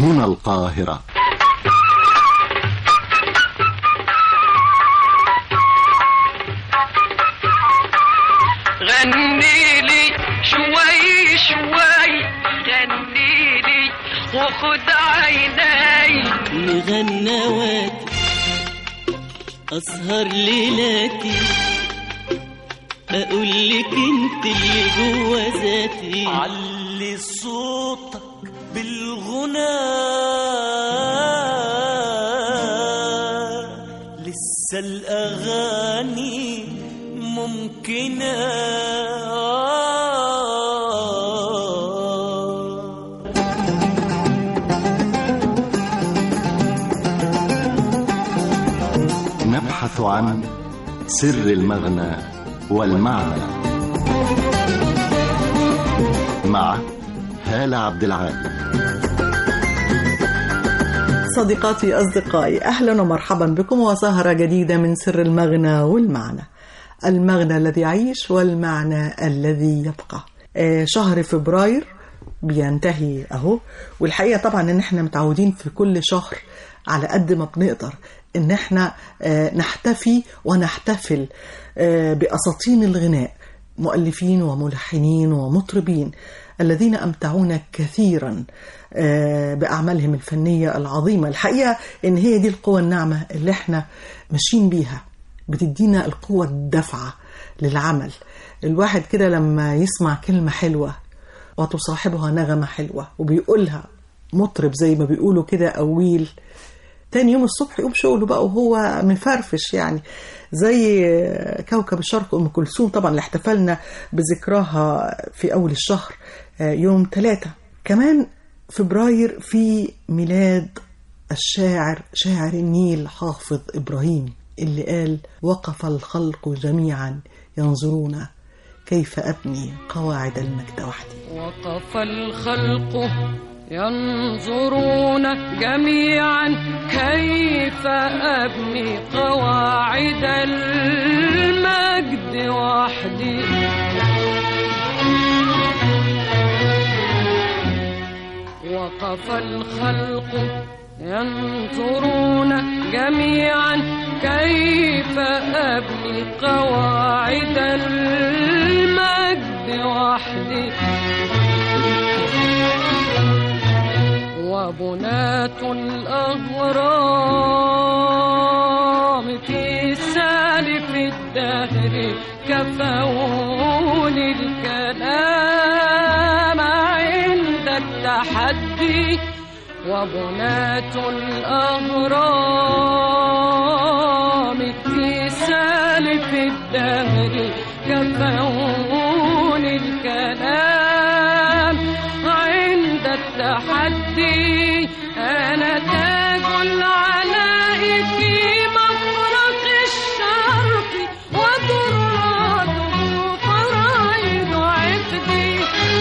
هنا القاهرة غني لي شوي شوي غني لي وخد عيني مغنواتي أسهر ليلاتي أقول لك أنت اللي جوا ذاتي علي صوتك بالغنى لسه الأغاني ممكنة نبحث عن سر المغنى والمعنى مع هالة عبد العال صديقاتي أصدقائي أهلا ومرحبا بكم وسهرة جديدة من سر المغنى والمعنى المغنى الذي يعيش والمعنى الذي يبقى آه، شهر فبراير بينتهي أهو والحقيقة طبعا إن احنا متعودين في كل شهر على قد ما بنقدر إن احنا آه، نحتفي ونحتفل آه، بأساطين الغناء مؤلفين وملحنين ومطربين الذين أمتعونا كثيرا آه، بأعمالهم الفنية العظيمة الحقيقة إن هي دي القوة الناعمة اللي احنا ماشيين بيها بتدينا القوة الدافعة للعمل الواحد كده لما يسمع كلمة حلوة وتصاحبها نغمة حلوة وبيقولها مطرب زي ما بيقولوا كده أويل تاني يوم الصبح يقوم شغله بقى وهو مفرفش يعني زي كوكب الشرق ام كلثوم طبعا اللي احتفلنا بذكراها في اول الشهر يوم ثلاثة كمان فبراير في ميلاد الشاعر شاعر النيل حافظ ابراهيم اللي قال وقف الخلق جميعا ينظرون كيف ابني قواعد المجد وحدي وقف الخلق ينظرون جميعا كيف أبني قواعد المجد وحدي وقف الخلق ينظرون جميعا كيف أبني قواعد المجد وحدي وبنات الأغرام في سالف الدهر كفوني الكلام عند التحدي وبنات الأغرام في سالف الدهر كفوني الكلام عند التحدي أنا تاج العلاء في مفرق الشرق وضراته فرائض عقدي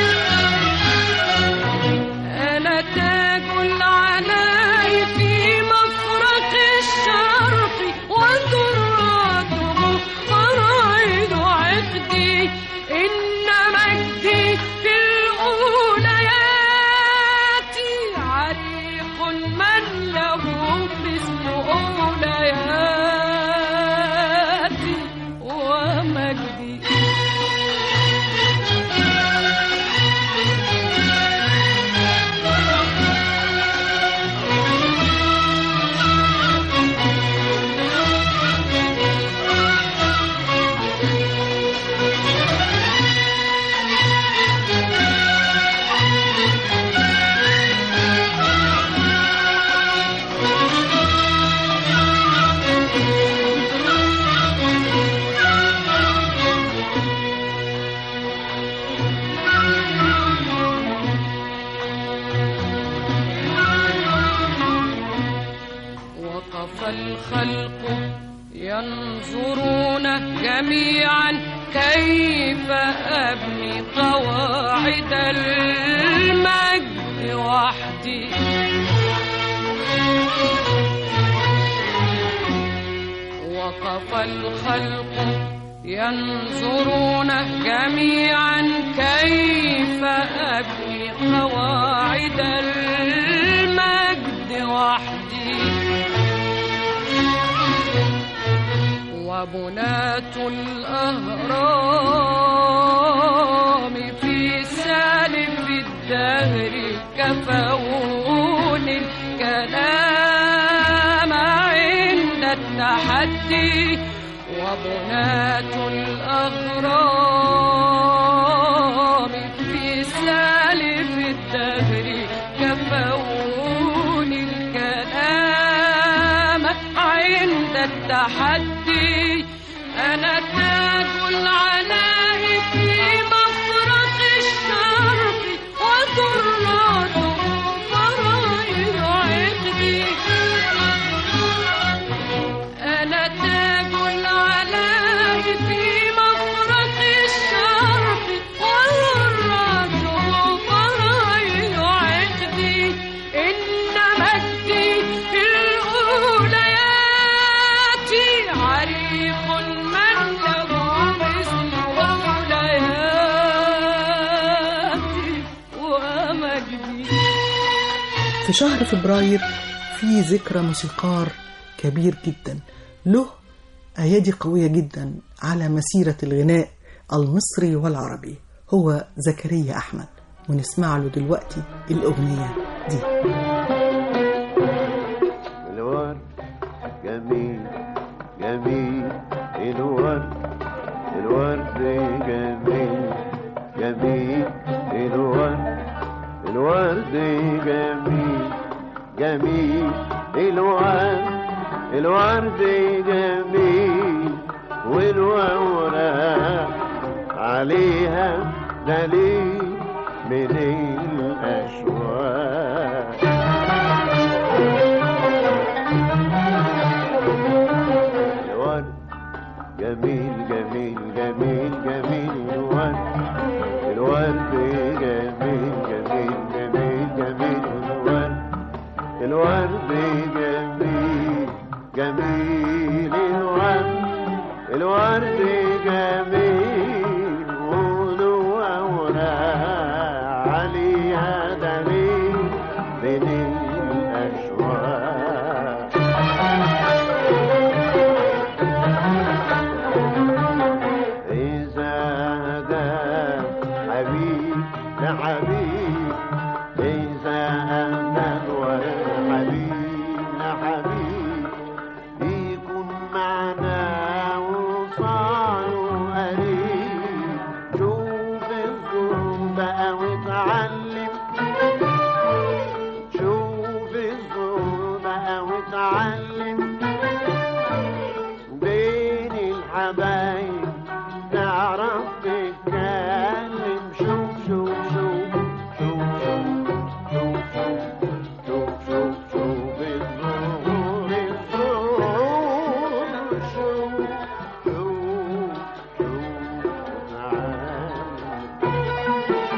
أنا تاج العلاء في مفرق الشرق وضراته فرائض عقدي إن مجدي في الأوليات عريق من له مثل أولياتي ومجدي وقف الخلق ينظرون جميعا كيف أبني قواعد المجد وحدي وقف الخلق ينظرون جميعا كيف أبني قواعد المجد وحدي وبنات الأهرام في سالف الدهر كفوني الكلام عند التحدي وبنات الأغرام في سالف الدهر كفوني الكلام عند التحدي أنا تاج العلاء في مفرق الشرق وطرات فرائض عقدي أنا تاج العلاء في مفرق الشرق وغرات فرائض عقدي إن مجدي في الأوليات عريق من له مثل أولياتي ومجدي في شهر فبراير في ذكرى موسيقار كبير جدا له أيادي قوية جدا على مسيرة الغناء المصري والعربي هو زكريا أحمد ونسمع له دلوقتي الأغنية دي الورد جميل جميل الورد الورد جميل جميل الورد الورد جميل جميل الورد الورد جميل والورق عليها دليل من الأشواق الورد جميل جميل جميل جميل الورد الورد جميل جميل جميل جميل الورد الورد جميل جميل الورد الورد جميل وله أوراق عليها دليل من الأشواق إذا هدى حبيب لحبيب إذا هدى حبيب لحبيب يكون معنا وصال قريب شوف الظلم بقى واتعلم شوف الظلم بقى واتعلم بين الحبايب تعرف تتكلم شوف شوف شوف شوف شوف شوف شوف شوف شوف الظهور الظهور شوف شوف شوف تعال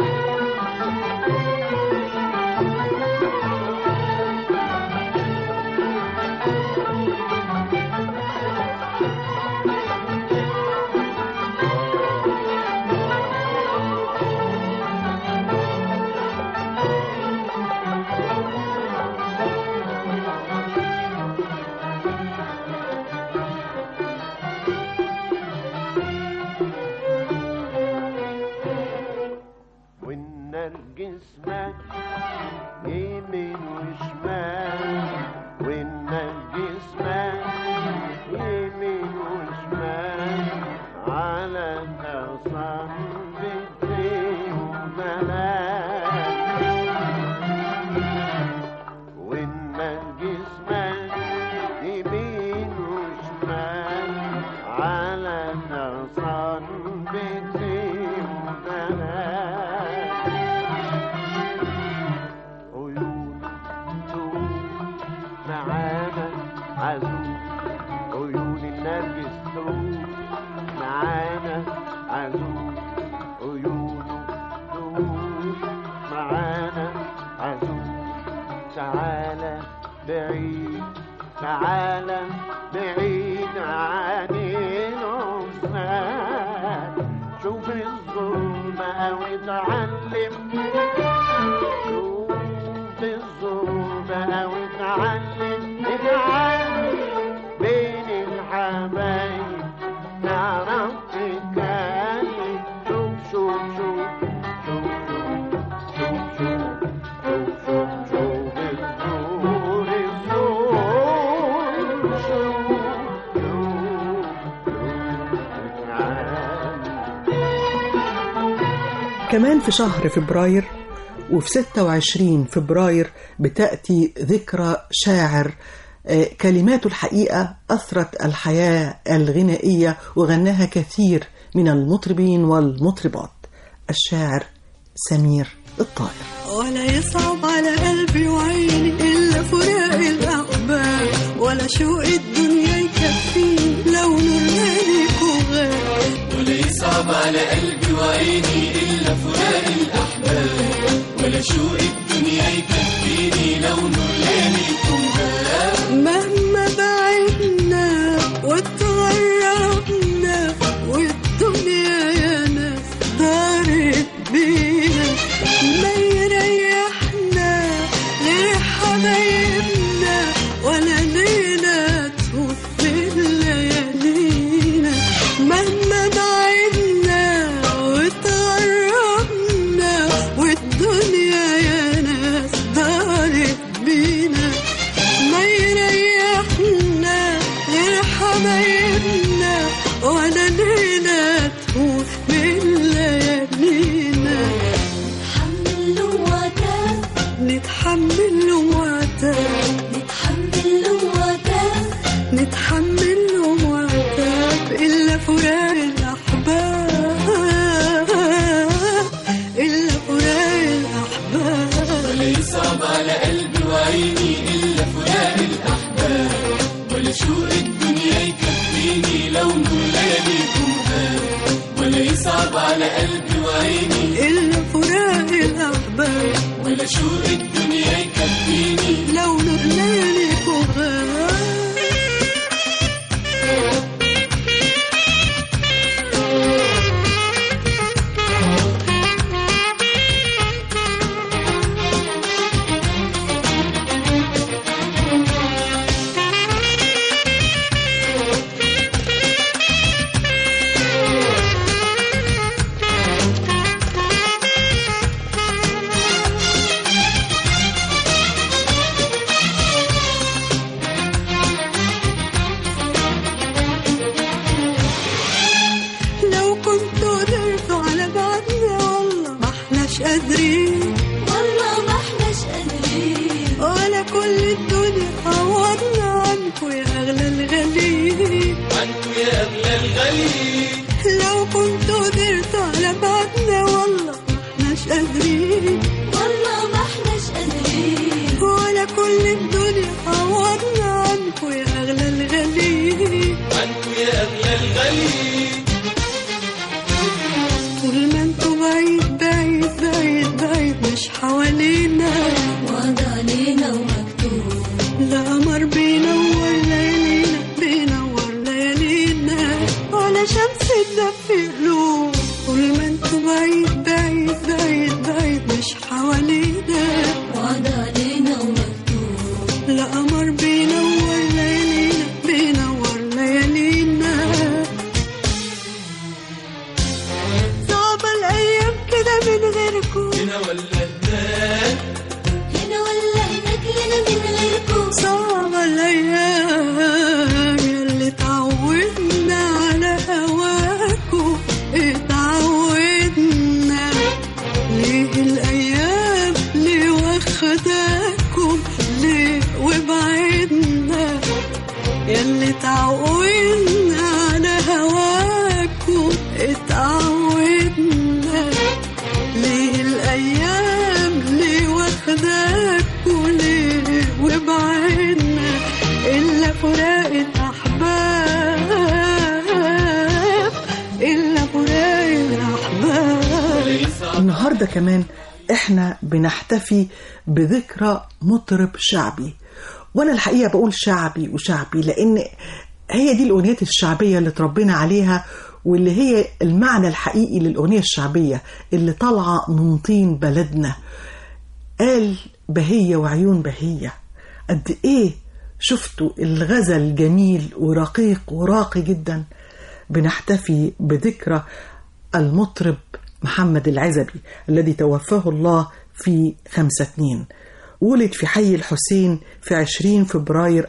والنرجس مات يمين وشمال والنرجس مات يمين وشمال على الأغصان بتديهم ملاك والنرجس مات يمين وشمال على الأغصان بتديهم ملاك عيون تقول معانا عزوز عيون النرجس تقول معانا عزوز عيون تقول معانا عزوز تعالى بعيد تعالى بعيد عن العصام شوف الظلم او اتعلم شوف الظلم بقى وتعلم اتعلم بين الحبايب تعرف تتكلم شوف شوف شوف شوف شوف شوف شوف شوف شوف الزور الزور شوف شوف شوف اتعلم كمان في شهر فبراير وفي 26 فبراير بتأتي ذكرى شاعر آه، كلماته الحقيقة أثرت الحياة الغنائية وغناها كثير من المطربين والمطربات الشاعر سمير الطائر ولا يصعب على قلبي وعيني إلا فراق الأحباب ولا شوق الدنيا يكفيني لو نور مالك وغاب ولا يصعب على قلبي وعيني إلا فراق الأحباب ولا شوق الدنيا يكفيني لو نور ليلكم غاب مهما بعدنا واتغربنا والدنيا يا ناس دارت بينا ما يريحنا غير حبايبنا ولا ليلة تفوت من ليالينا مهما بعدنا واتغربنا والدنيا يا ناس دارت بينا ما يريحنا غير حبايبنا ولا ليلة تفوت من ليالينا نتحمل وعداك نتحمل وعتاب نتحمل وعداك نتحمل وعتاب إلا فراق الأحباب إلا فراق الأحباب ولا يصعب على قلبي وعيني إلا فراق الأحباب ولا شوق الدنيا يكفيني لو نور لياليكم غاب ولا يصعب على قلبي وعيني إلا فراق الأحباب ولا شوق الدنيا يكفيني لو نور ليلك وغاب لو كنت قدرت على بعدنا والله ما احناش قادرين والله ما احناش قادرين ولا كل الدنيا عوضنا عنكو يا أغلى الغاليين عنكو يا أغلى الغالي لو كنت قدرت على بعدنا والله ما احناش قادرين والله ما احناش قادرين ولا كل الدنيا عوضنا عنكو يا أغلى الغاليين عنكو يا أغلى الغالي طول ما انتوا بعيد بعيد بعيد بعيد مش حوالينا وعد علينا ومكتوب لا قمر بينور ليالينا بينور ليالينا ولا شمس تدفي قلوب طول ما انتوا بعيد بعيد بعيد بعيد مش حوالينا وعد علينا ومكتوب لا قمر بينور ليالينا بينور ليالينا صعبة الأيام كده من غيركم هنا ولا هناك هنا ولا هناك لنا من غيركم صعبة الأيام يلي اتعودنا على هواكوا اتعودنا ليه الأيام ليه واخداكم ليه وبعدنا يلي اتعودنا على هواكوا اتعودنا ليه الأيام ليه واخداكوا ليه وبعدنا إلا فراق الأحباب إلا فراق الأحباب النهارده كمان احنا بنحتفي بذكرى مطرب شعبي وانا الحقيقه بقول شعبي وشعبي لان هي دي الاغنيات الشعبيه اللي اتربينا عليها واللي هي المعنى الحقيقي للاغنيه الشعبيه اللي طالعه من طين بلدنا قال بهية وعيون بهية قد إيه شفتوا الغزل جميل ورقيق وراقي جدا بنحتفي بذكرى المطرب محمد العزبي الذي توفاه الله في خمسة اتنين ولد في حي الحسين في 20 فبراير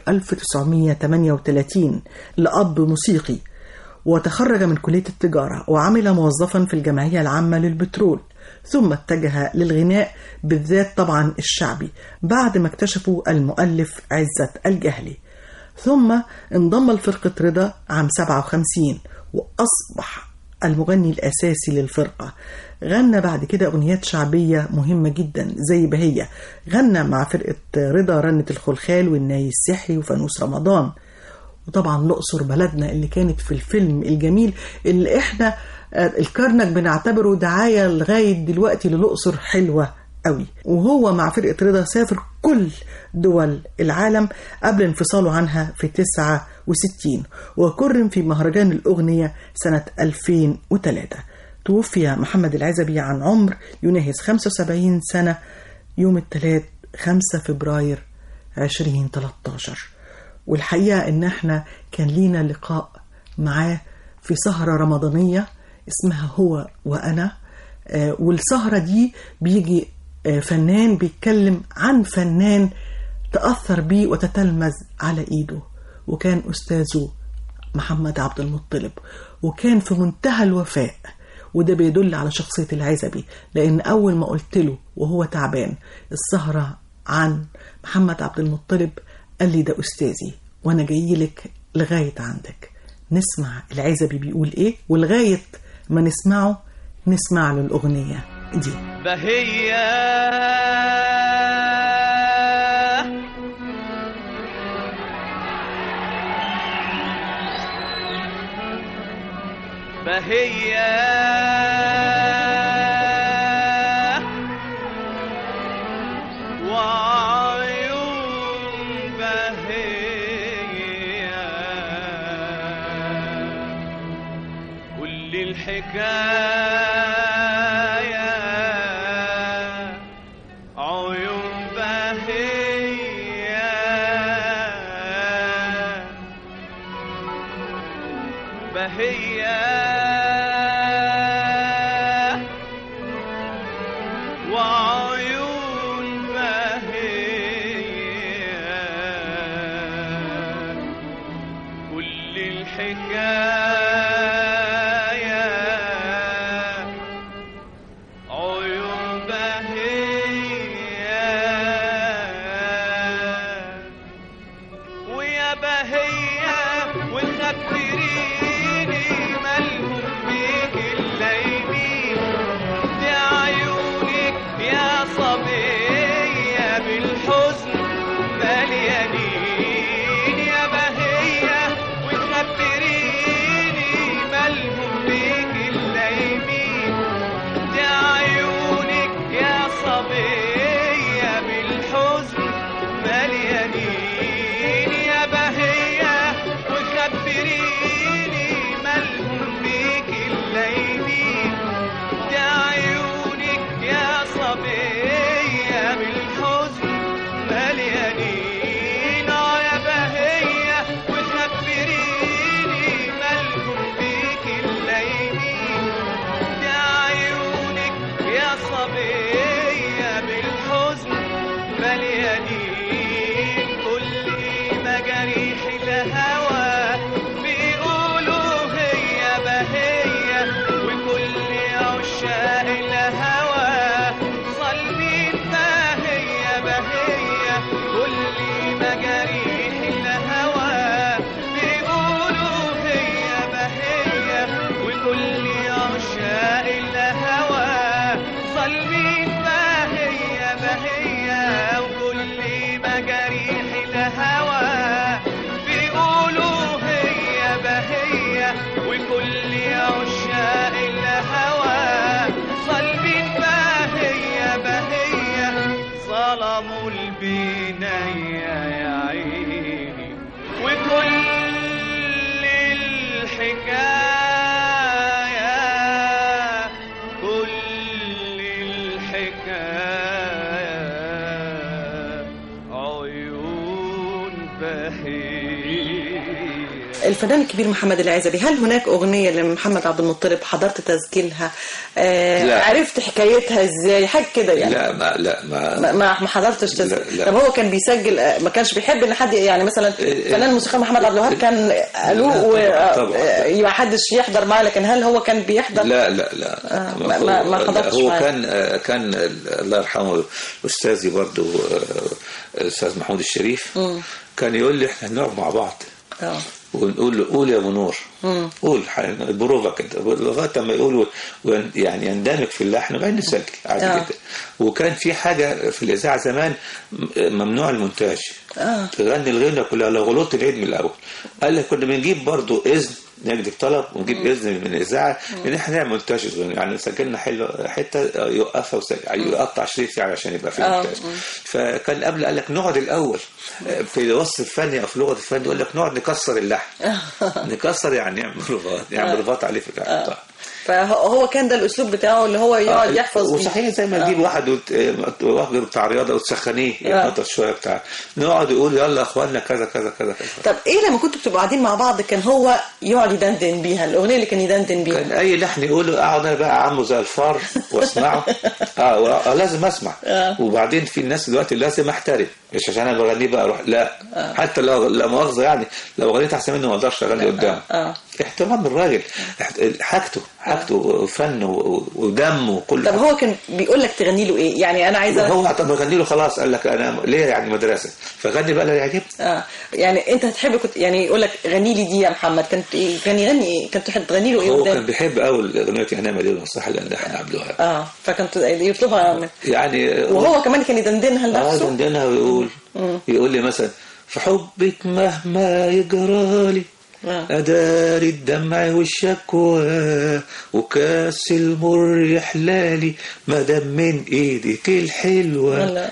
1938 لأب موسيقي وتخرج من كلية التجارة وعمل موظفا في الجمعية العامة للبترول ثم اتجه للغناء بالذات طبعا الشعبي بعد ما اكتشفوا المؤلف عزت الجهلي ثم انضم لفرقة رضا عام 57 وأصبح المغني الأساسي للفرقة غنى بعد كده أغنيات شعبية مهمة جدا زي بهية غنى مع فرقة رضا رنة الخلخال والناي السحري وفانوس رمضان وطبعا الأقصر بلدنا اللي كانت في الفيلم الجميل اللي احنا آه، الكرنك بنعتبره دعاية لغاية دلوقتي للأقصر حلوة قوي وهو مع فرقة رضا سافر كل دول العالم قبل انفصاله عنها في 69 وكرم في مهرجان الأغنية سنة 2003 توفي محمد العزبي عن عمر يناهز 75 سنة يوم الثلاث 5 فبراير 2013 والحقيقة إن احنا كان لينا لقاء معاه في سهرة رمضانية اسمها هو وأنا آه، والسهرة دي بيجي آه، فنان بيتكلم عن فنان تأثر بيه وتتلمذ على إيده وكان أستاذه محمد عبد المطلب وكان في منتهى الوفاء وده بيدل على شخصية العزبي لأن أول ما قلت له وهو تعبان السهرة عن محمد عبد المطلب قال لي ده أستاذي وأنا جاي لك لغاية عندك نسمع العزبي بيقول إيه ولغاية ما نسمعه نسمع له الأغنية دي بهية بهية وعيون بهية كل الحكاية عيون بهية بهية وعيون بهية كل الحكاية عيون بهية ويا بهية وخبريني مالهم بيك الليلين دي عيونك يا صبية بالحزن مليانين يا بهية وخبريني مالهم بيك الليلين دي عيونك يا صبية بالحزن مليانين يا بهية وخبريني مالهم بيك الليلين دي عيونك يا صبية بالحزن مليانين اه يا بهية وخبريني مالهم بيك الليلين دي عيونك يا صبية بالحزن مليانين كل مجاريح الهوى بيقولوا هي بهية وكل عشاق الهوى صلبين بهية بهية كل مجاريح الهوى بيقولوا هي بهية وكل عشاق الهوى صلبين بهية بهية وكل مجاريح الهوى بيقولوا هي بهية وكل عشاق الهوى صلبين بهية بهية ظلموا البناية يا عيني وكل الحكاية كل الحكاية بهية الفنان الكبير محمد العزبي هل هناك أغنية لمحمد عبد المطلب حضرت تسجيلها آه لا. عرفت حكايتها ازاي حاجة كده يعني لا ما لا ما ما ما ما حضرتش تسجيل لا، لا. طب هو كان بيسجل آه، ما كانش بيحب ان حد يعني مثلا فنان الموسيقى محمد عبد الوهاب كان قالوه لا، و- طبعاً، طبعاً. آه، يبقى حدش يحضر معاه لكن هل هو كان بيحضر لا لا لا آه، ما- ما- ما هو- حضرتش هو معاه. كان آه، كان ال- الله يرحمه استاذي برضو آه، الاستاذ محمود الشريف كان يقول لي احنا نقعد مع بعض اه ونقول له قول يا ابو نور قول ح- البروفا كده لغايه ما يقولوا وين- يعني يندمج في اللحن وبعدين نسجل عادي آه. جدا وكان في حاجه في الاذاعه زمان م- ممنوع المونتاج آه. تغني الغنى كلها لو غلطت العيد من الاول قال لك كنا بنجيب برضو اذن نكتب طلب ونجيب اذن من الاذاعه ان احنا نعمل مونتاج الغنى يعني سجلنا حلو حته يوقفها وسجل يعني يقطع شريط يعني عشان يبقى في آه. مونتاج فكان قبل قال لك نقعد الاول في الوصف الفني او في لغه الفن يقول لك نقعد نكسر اللحن نكسر يعني نعمل بروفات نعمل بروفات عليه في اللحن طبعا. فهو هو كان ده الاسلوب بتاعه اللي هو يقعد آه، يحفظ بيه. وصحيح زي ما تجيب واحد وت- آه، واحد بتاع رياضه وتسخنيه ينطط شويه بتاع نقعد يقول يلا يا اخوانا كذا كذا كذا كذا طب ايه لما كنتوا بتبقوا قاعدين مع بعض كان هو يقعد يدندن بيها الاغنيه اللي كان يدندن بيها كان اي لحن يقوله اقعد انا بقى عامله زي الفار واسمعه اه و- آه، لازم اسمع وبعدين في الناس دلوقتي لازم احترم مش عشان انا بغنيه بقى اروح لا حتى لو لا مؤاخذه يعني لو غنيت احسن منه ما اقدرش اغني قدامه آه. احترام الراجل احت- حاجته حاجته فن و- ودم وكل طب هو كان بيقول لك تغني له ايه يعني انا عايزه هو طب غني له خلاص قال لك انا ليه يعني مدرسه فغني بقى اللي يعجبني اه يعني انت هتحب كنت يعني يقول لك غني لي دي يا محمد كانت ايه كان يغني ايه كنت تحب تغني له ايه هو كان قدام بيحب قوي اغنيه انا مدير المصلحه لان احنا عبد الوهاب اه فكنت يطلبها من- يعني وهو كمان كان يدندنها اه لنفسه دندنها ويقول يقول لي مثلا في حبك مهما يجرالي آه. أداري الدمع والشكوى وكاس المر يحلالي ما دام من ايدك الحلوة والله.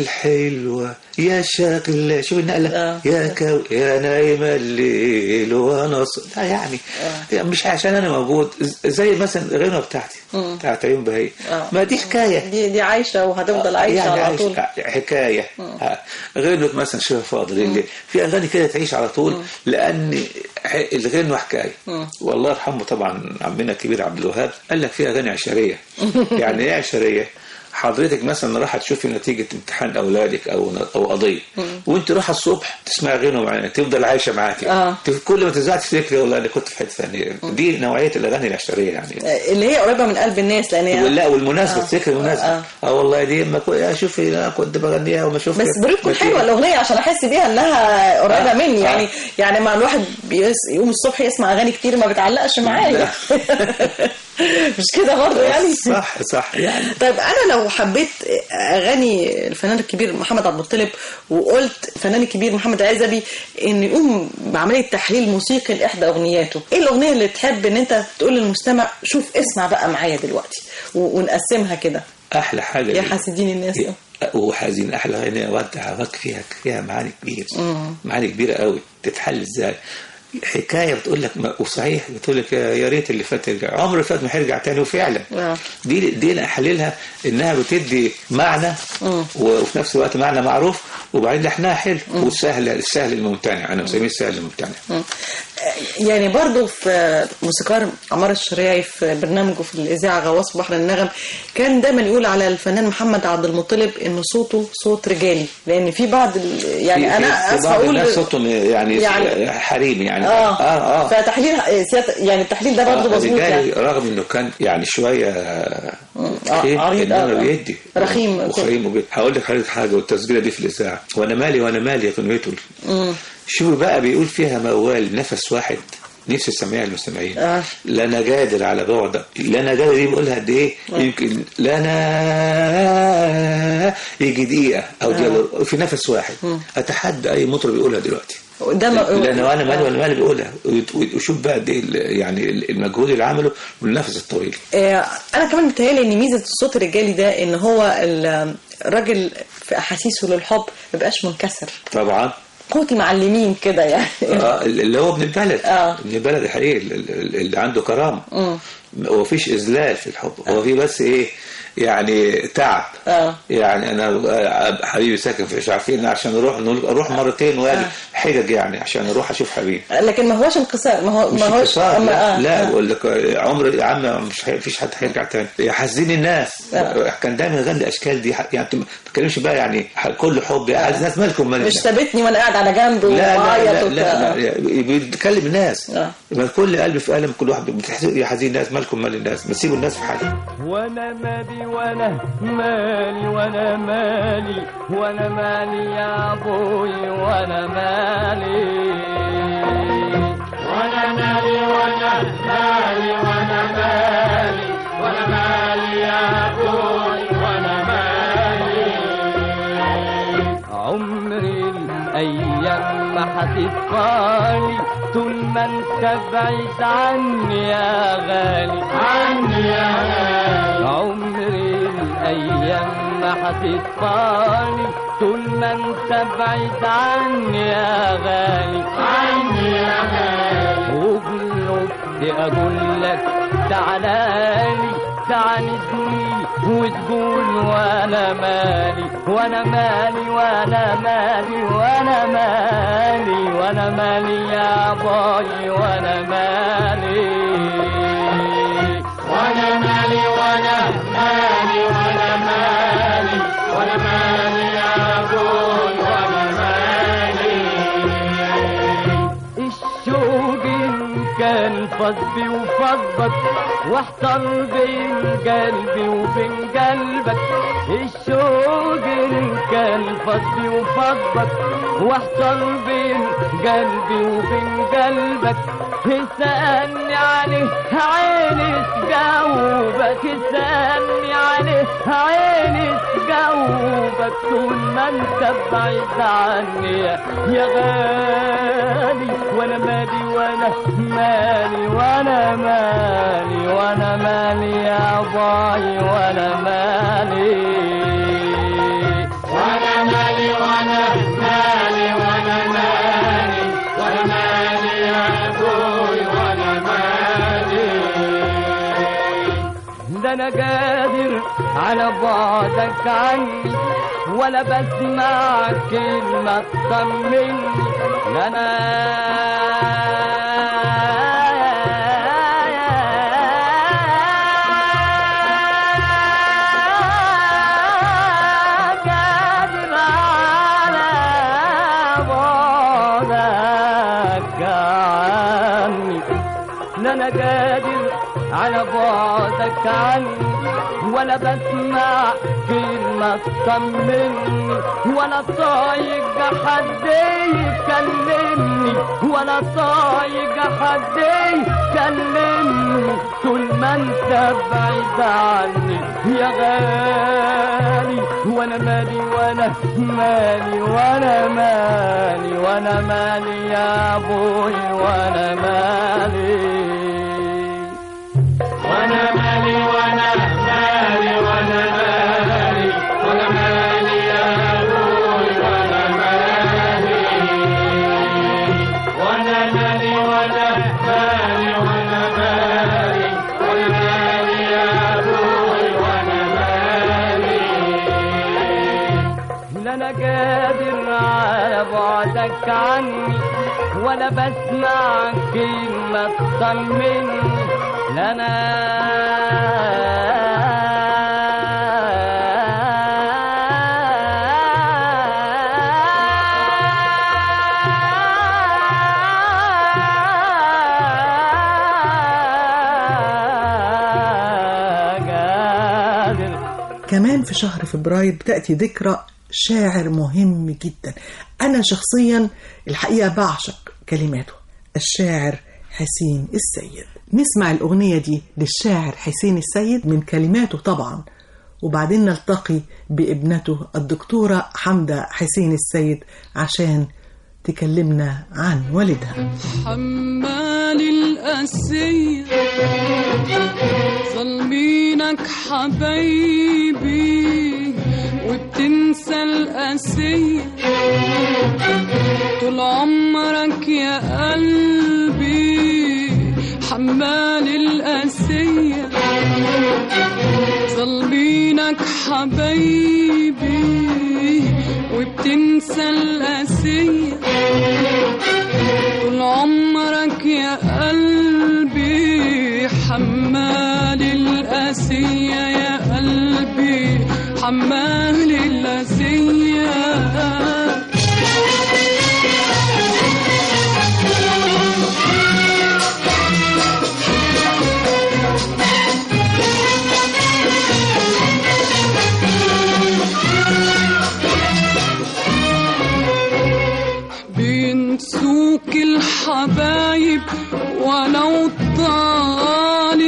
الحلوة يا شاغلة شوف النقلة آه. يا كو يا نايمة الليل وانا ص... لا يعني يعني مش عشان انا موجود ز- زي مثلا الغنوة بتاعتي بتاعت عيون بهي آه. ما دي حكاية دي دي عايشه وهتفضل عايشه يعني على عايش طول حكايه آه. غنوة مثلا شيخ فاضل اللي في اغاني كده تعيش على طول لان ح- الغنوة حكايه والله يرحمه طبعا عمنا الكبير عبد الوهاب قال لك في اغاني عشريه يعني ايه عشريه حضرتك مثلا راح تشوفي نتيجة امتحان أولادك أو أو قضية وأنت رايحة الصبح تسمعي غنوة معانا تفضل عايشة معاكي آه. تف- كل ما تزعل تفتكري والله أنا كنت في حتة ثانية دي نوعية الأغاني العشرية يعني آه، اللي هي قريبه من قلب الناس لان هي ولا والمناسبة تفتكر المناسبة آه. اه والله دي ما كنت اشوف انا كنت بغنيها وما اشوف بس بريتكم حلوه الاغنيه عشان احس بيها انها قريبه آه. مني آه. يعني يعني ما الواحد بيس يقوم الصبح يسمع اغاني كتير ما بتعلقش معايا مش كده برضه يعني صح صح يعني طيب انا لو حبيت اغاني الفنان الكبير محمد عبد المطلب وقلت الفنان الكبير محمد عزبي ان يقوم بعمليه تحليل موسيقي لاحدى اغنياته ايه الاغنيه اللي تحب ان انت تقول للمستمع شوف اسمع بقى معايا دلوقتي و- ونقسمها كده احلى حاجه يا دي. حاسدين الناس وحزين احلى غنية ودع هواك فيها فيها معاني كبير معاني كبيره قوي تتحل ازاي حكايه بتقول لك ما- وصحيح بتقول لك يا يا ريت اللي فات يرجع عمر اللي فات ما هيرجع تاني وفعلا آه. دي دي انا احللها انها بتدي معنى وفي نفس الوقت معنى معروف وبعدين لحنها حلو والسهل السهل الممتنع انا مسميه السهل الممتنع يعني برضو في موسيقار عمار الشريعي في برنامجه في الإذاعة غواص بحر النغم كان دايما يقول على الفنان محمد عبد المطلب إن صوته صوت رجالي لأن في بعض ال- يعني في- أنا في آسفة بعض أقول الناس صوتهم يعني, يعني- حريم يعني آه اه اه فتحليل سيادة يعني التحليل ده برضو آه، مظبوط الرجالي يعني رغم انه كان يعني شويه تخين عريض، انما آه، آه. بيدي رخيم. وخريم وبيدي هقول لك حضرتك حاجه والتسجيله دي في الاذاعه وانا مالي وانا مالي يا كنويتل شوف بقى بيقول فيها موال نفس واحد نفسي اسميها للمستمعين آه. لا انا قادر على بعد لا انا قادر دي بقولها قد ايه يمكن لا انا يجي دقيقه او دقيقه في نفس واحد اتحدى اي مطرب يقولها دلوقتي ده م- لان انا مالي وانا مالي بيقولها وشوف بقى قد ايه ال- يعني المجهود اللي عمله والنفس الطويل آه، انا كمان متهيألي ان ميزه الصوت الرجالي ده ان هو ال- الراجل في احاسيسه للحب ما بقاش منكسر طبعا قوتي معلمين كده يعني آه اللي هو ابن البلد آه. ابن البلد الحقيقي اللي اللي عنده كرامه هو فيش اذلال في الحب هو في بس ايه يعني تعب اه يعني انا آه، حبيبي ساكن في مش عارفين عشان نروح اروح مرتين واجي حجج يعني عشان اروح اشوف حبيبي لكن ما هوش انقسام ما هو مش ما هوش انتصار أما- لا, آه، لا آه. بقول لك آه، عمر يا عم مش هي- فيش حد هيرجع تاني يحزن الناس آه. كان دايما يغني الاشكال دي يعني انت ما تتكلمش بقى يعني كل حب يا عايز الناس مالكم مال مش الناس؟ سابتني وانا قاعد على جنب لا لا وبعيط لا, وبتاع. لا, لا بيتكلم الناس آه. يبقى كل قلب في قلم كل واحد بتحس- يا حزين الناس مالكم مال الناس ما تسيبوا الناس في حالها وانا مالي وانا مالي وانا مالي وانا مالي يا ابوي وانا مالي وانا مالي وانا مالي وانا مالي وانا مالي يا ابوي وانا مالي عمري الايام ما هتتفاني طول ما انت بعيد عني يا غالي عني يا غالي عمري الايام ما هتتفاني طول ما انت بعيد عني يا غالي عني يا غالي وبنفسي اقول لك تعالالي تعاندني وتقول وانا مالي وانا مالي وانا مالي وانا مالي وانا مالي يا باي وانا مالي وانا مالي وانا مالي وانا مالي وانا مالي يا باي وانا مالي الشوق إن كان فضي وفضك واحتر بين قلبي وبين قلبك الشوق إن كان فضي وفضك واحتر بين قلبي وبين قلبك اسألني عليه عيني تجاوبك اسألني عليه عيني تجاوبك طول ما انت بعيد عني يا غالي وانا مالي وانا مالي وانا مالي وانا مالي يا باي وانا مالي وانا مالي وانا مالي وانا مالي وانا مالي يا باي وانا مالي ده انا قادر على بعدك عني ولا بسمع كلمة تطمني لا انا قادر على بعدك عني لا انا قادر على بعدك عني ولا بسمع كلمة تطمني ولا طايق حد يكلمني ولا طايق حد يكلمني طول ما انت بعيد عني يا غالي وانا مالي وانا مالي وانا مالي وانا مالي يا ابوي وانا مالي وانا مالي وانا مالي وانا مالي وانا مالي يا ابوي وانا مالي وانا مالي وانا مالي وانا مالي وانا مالي يا ابوي وانا مالي لا انا قادر على بعدك عني ولا بسمع كلمة تطمني لا انا قادر كمان في شهر فبراير بتأتي ذكرى شاعر مهم جدا أنا شخصيا الحقيقة بعشق كلماته الشاعر حسين السيد نسمع الأغنية دي للشاعر حسين السيد من كلماته طبعا وبعدين نلتقي بابنته الدكتورة حمدة حسين السيد عشان تكلمنا عن والدها حمال القاسية ظالمينك حبايبي وبتنسى القاسية طول عمرك يا قلبي حمال القاسية ضالينك حبايبي وبتنسى القاسية طول عمرك يا قلبي حمال القاسية يا قلبي حمال القاسية بينسوك الحبايب ولو طال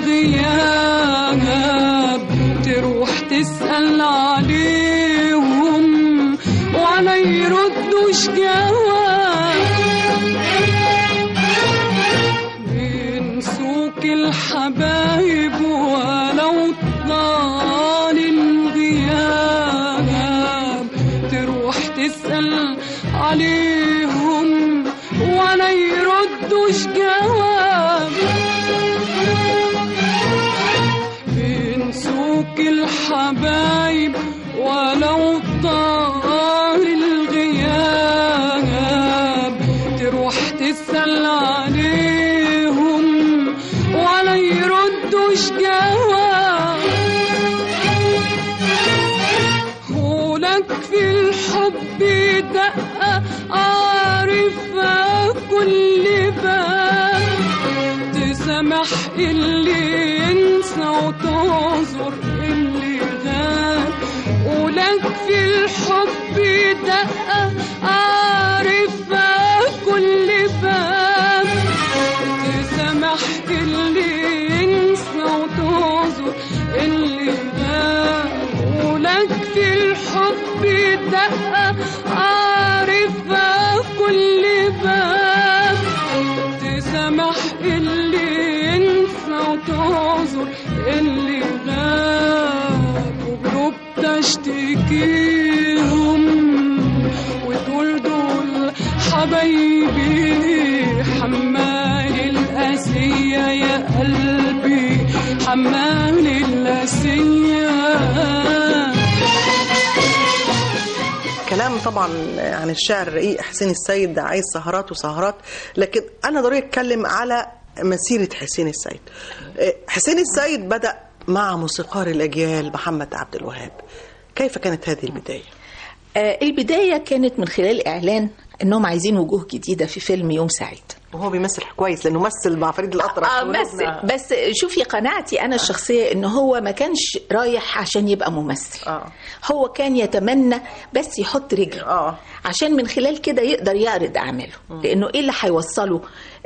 الغياب تروح تسأل عليهم ولا يردوش جواب بينسوك الحبايب ولو طال الغياب تروح تسأل عليهم ولا يردوش جواب بينسوك الحبايب ولو طال الغياب تروح تسأل عليهم ولا يردوش جواب هولك في الحب دقة عارفة كل باب تسامح اللي ينسى وتعذر اللي غاب ولك في الحب دقة عارفة كل باب تسامح اللي ينسى وتعذر اللي غاب ولك في الحب دقة عارفة كل باب تسامح اللي ينسى وتعذر اللي غاب وجربت اشتكيهم وتقول دول حبايبي حمال القاسية يا قلبي حمال القاسية كلام طبعا عن الشعر الرقيق حسين السيد ده عايز سهرات وسهرات لكن انا ضروري اتكلم على مسيره حسين السيد إيه، حسين السيد بدا مع موسيقار الاجيال محمد عبد الوهاب كيف كانت هذه البدايه آه، البداية كانت من خلال إعلان إنهم عايزين وجوه جديدة في فيلم يوم سعيد وهو بيمثل كويس لانه مثل مع فريد الاطرش آه بس ولبنى. بس شوفي قناعتي انا الشخصيه ان هو ما كانش رايح عشان يبقى ممثل آه. هو كان يتمنى بس يحط رجله آه. عشان من خلال كده يقدر يعرض اعماله لانه ايه اللي هيوصله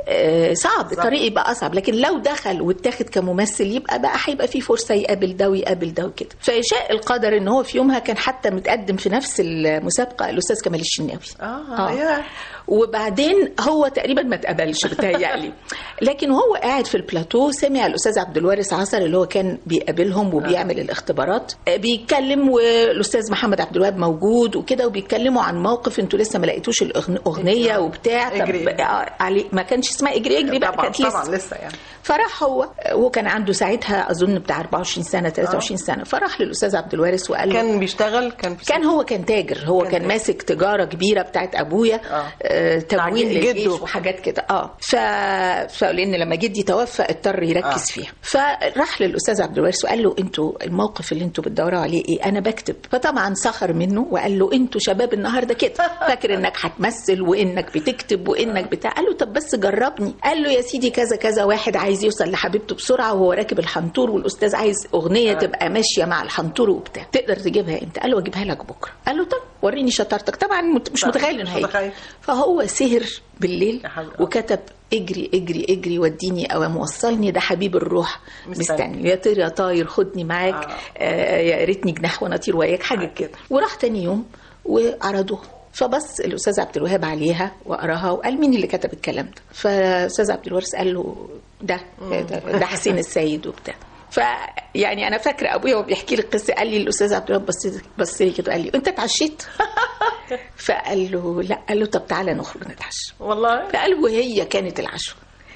آه صعب الطريق يبقى اصعب لكن لو دخل واتاخد كممثل يبقى بقى هيبقى في فرصه يقابل ده ويقابل ده وكده فيشاء القدر ان هو في يومها كان حتى متقدم في نفس المسابقه الاستاذ كمال الشناوي اه, يا. وبعدين هو تقريبا ما اتقبلش بتهيألي لكن وهو قاعد في البلاتو سمع الاستاذ عبد الوارث عصر اللي هو كان بيقابلهم وبيعمل الاختبارات آه، بيتكلم والاستاذ محمد عبد الوهاب موجود وكده وبيتكلموا عن موقف انتوا لسه ما لقيتوش الاغنيه وبتاع طب اجري. آه، علي ما كانش اسمها اجري اجري بقى طبعا كانت لسه طبعا لسه يعني فراح هو هو كان عنده ساعتها اظن بتاع 24 سنه 23 سنه فراح للاستاذ عبد الوارث وقال له كان بيشتغل كان في كان هو كان تاجر هو كان كان, تاجر. ماسك تجاره كبيره بتاعت ابويا آه. آه تموين جده. للجيش وحاجات كده اه ف... فلان لما جدي توفى اضطر يركز آه. آه. فيها فراح للاستاذ عبد الوارث وقال له انتوا الموقف اللي انتوا بتدوروا عليه ايه انا بكتب فطبعا سخر منه وقال له انتوا شباب النهارده كده فاكر انك هتمثل وانك بتكتب وانك بتاع قال له طب بس جربني قال له يا سيدي كذا كذا واحد عايز يوصل لحبيبته بسرعه وهو راكب الحنطور والاستاذ عايز اغنيه تبقى ماشيه مع الحنطور وبتاع تقدر تجيبها امتى قال له اجيبها لك بكره قال له طب وريني شطارتك طبعا مت- مش طبعاً، متخيل انه مش هيجي. متخيل. فهو سهر بالليل يا حبيبي. وكتب اجري اجري اجري وديني اوام وصلني ده حبيب الروح مستني. مستني يا طير يا طاير خدني معاك آه. آه يا ريتني جناح وانا اطير وياك حاجه كده وراح تاني يوم وعرضوها فبص الاستاذ عبد الوهاب عليها وقراها وقال مين اللي كتب الكلام ده فالاستاذ عبد الوارث قال له ده ده, ده حسين السيد وبتاع فيعني انا فاكره ابويا وهو بيحكي لي القصه قال لي الاستاذ عبد الوهاب بص بص لي كده قال لي انت اتعشيت فقال له لا قال له طب تعالى نخرج نتعشى والله فقال وهي كانت العشوة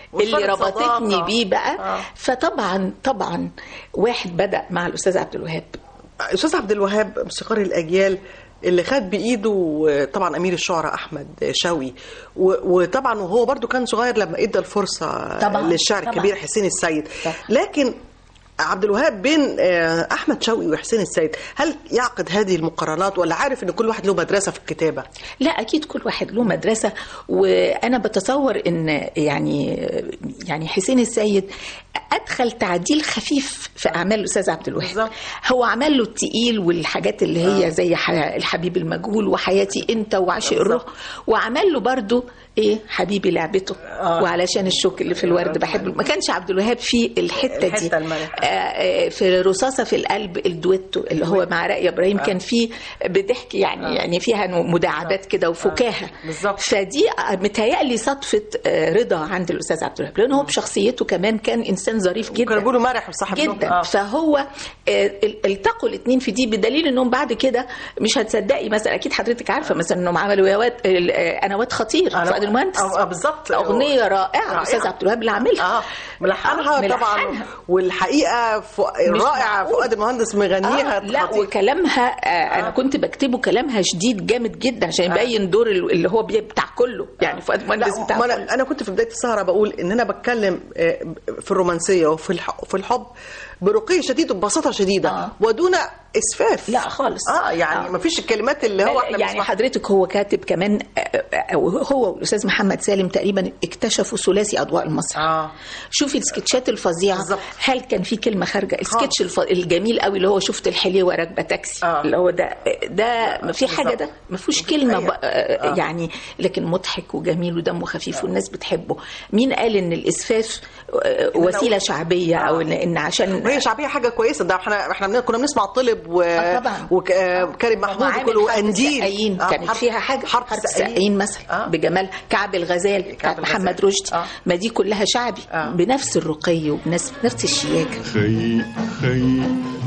اللي وصارت ربطتني صداقة. بيه بقى آه. فطبعا طبعا واحد بدا مع الاستاذ عبد الوهاب استاذ عبد الوهاب موسيقار الاجيال اللي خد بايده طبعا امير الشعراء احمد شوقي و- وطبعا وهو برضو كان صغير لما ادى الفرصه طبعاً، للشعر طبعاً. الكبير حسين السيد طبعاً. لكن عبد الوهاب بين آه، احمد شوقي وحسين السيد هل يعقد هذه المقارنات ولا عارف ان كل واحد له مدرسه في الكتابه لا اكيد كل واحد له مدرسه وانا بتصور ان يعني يعني حسين السيد ادخل تعديل خفيف في اعمال الاستاذ عبد الوهاب بالظبط. هو عمل له التقيل والحاجات اللي هي زي ح- الحبيب المجهول وحياتي انت وعاشق الروح وعمل له برضو ايه حبيبي لعبته وعلشان الشوك اللي في الورد بحبه ما كانش عبد الوهاب في الحته دي الحتة الملح. آه، آه، في رصاصه في القلب الدويتو اللي هو مع رأي ابراهيم كان فيه بضحك يعني يعني فيها مداعبات كده وفكاهه بالظبط. فدي متهيألي صدفه آه، رضا عند الاستاذ عبد الوهاب لان هو بشخصيته كمان كان انسان ظريف جدا كانوا بيقولوا مرح وصاحب نوم. جدا آه. فهو آه، ال- التقوا الاثنين في دي بدليل انهم بعد كده مش هتصدقي مثلا اكيد حضرتك عارفه مثلا انهم عملوا يا واد ال- آه، انا واد خطير أنا- فؤاد المهندس آه، آه، بالظبط. اغنيه رائعه رائعة. الاستاذ عبد الوهاب اللي عاملها اه ملحنها آه، طبعا ملحنها. والحقيقه ف... رائعه معقول. فؤاد المهندس مغنيها آه لا خطير. وكلامها آه انا كنت بكتبه كلامها شديد جامد جدا عشان يبين دور ال- اللي هو بي- بتاع كله يعني فؤاد المهندس لا بتاع ما كله انا انا كنت في بدايه السهره بقول ان انا بتكلم آه، في الرومانسيه وفي الح- في الحب برقي شديد وببساطه شديده آه. ودون اسفاف لا خالص. اه يعني آه. ما فيش الكلمات اللي هو احنا يعني بنسمعها. حضرتك هو كاتب كمان آه، آه، هو والاستاذ محمد سالم تقريبا اكتشفوا ثلاثي اضواء المسرح آه. شوفي السكتشات الفظيعه بالظبط. هل كان في كلمه خارجه السكتش الف... الجميل قوي اللي هو شفت الحليوه راكبه تاكسي آه. اللي هو ده ده ما في حاجه ده ما فيهوش كلمه أيوة. ب... آه. يعني لكن مضحك وجميل ودمه خفيف والناس بتحبه مين قال ان الاسفاف آه، وسيله شعبيه او ان إن عشان وهي شعبيه حاجه كويسه ده احنا احنا بن- كنا بنسمع طلب و... آه طبعا. وكريم محمود وعامل وكله حرب وانديل السقايين آه، كانت حرب- فيها حاجه حرب حرب السقايين مثلا آه. بجمال كعب الغزال بتاعت الغزال. محمد رشدي آه. ما دي كلها شعبي آه. بنفس الرقي وبنفس نفس الشياكه خي خي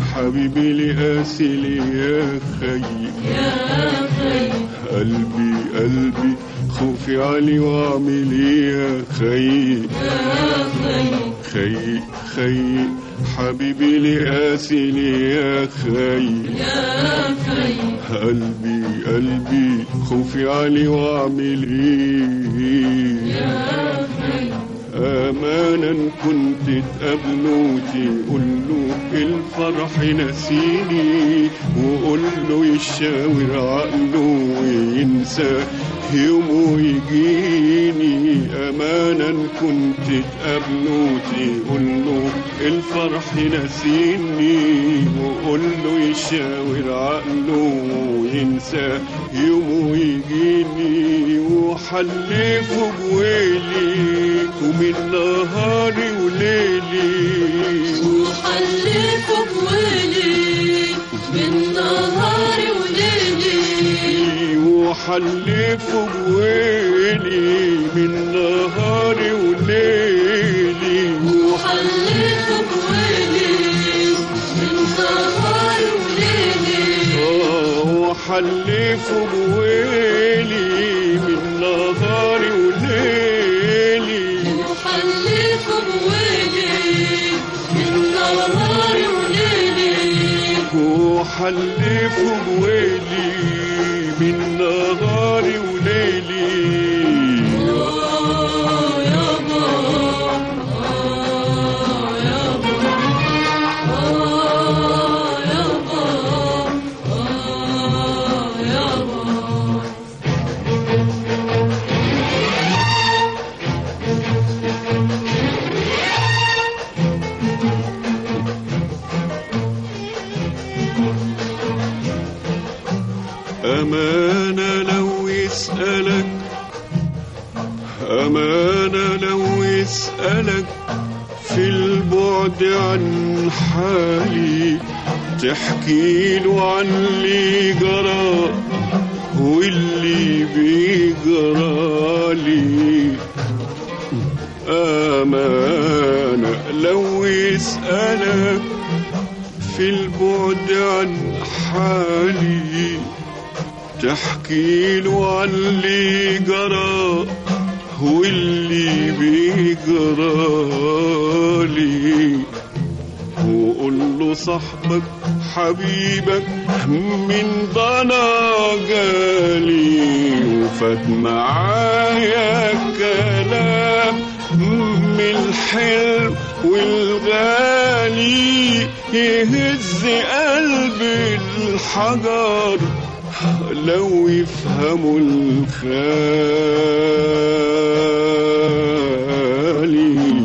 حبيبي لآسلي يا خي يا خي قلبي قلبي خوفي علي واعملي يا خي يا خي خي خي حبيبي لآسلي يا خي يا خي قلبي قلبي خوفي علي واعملي يا امانا كنت تقابله تقول له الفرح نسيني وقول له يشاور عقله وينسى يوم ويجيني امانا كنت تقابله تقول له الفرح نسيني وقول له يشاور عقله وينسى يوم ويجيني وحلفه بويلي ومن نهاري وليلي وحلفه بويلي من نهاري وليلي وحلفه بويلي من نهاري وليلي وحلفه بويلي من نهاري وليلي آه وحلفه بويلي من نهاري وليلي وحلفه بويلي من نهاري وليلي وحلفه بويلي من نهاري وليلي أمانة لو يسألك أمانة لو يسألك في البعد عن حالي تحكي له عن اللي جرى واللي بيجرالي أمانة لو يسألك في البعد عن حالي تحكي له عن اللي جرى واللي بيجرالي وقول له صاحبك حبيبك من ضنا جالي وفات معايا كلام من الحلم والغالي يهز قلب الحجر لو يفهموا الخالي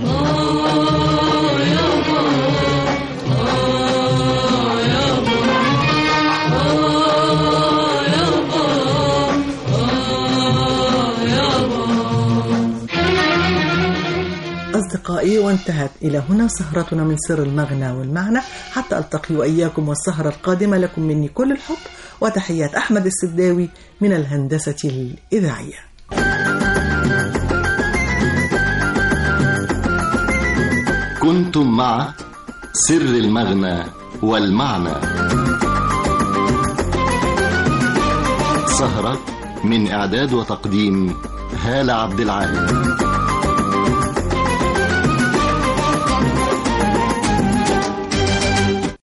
أصدقائي وانتهت إلى هنا سهرتنا من سر المغنى والمعنى حتى ألتقي وإياكم والسهرة القادمة لكم مني كل الحب وتحيات أحمد السداوي من الهندسة الإذاعية كنتم مع سر المغنى والمعنى سهرة من إعداد وتقديم هالة عبد العال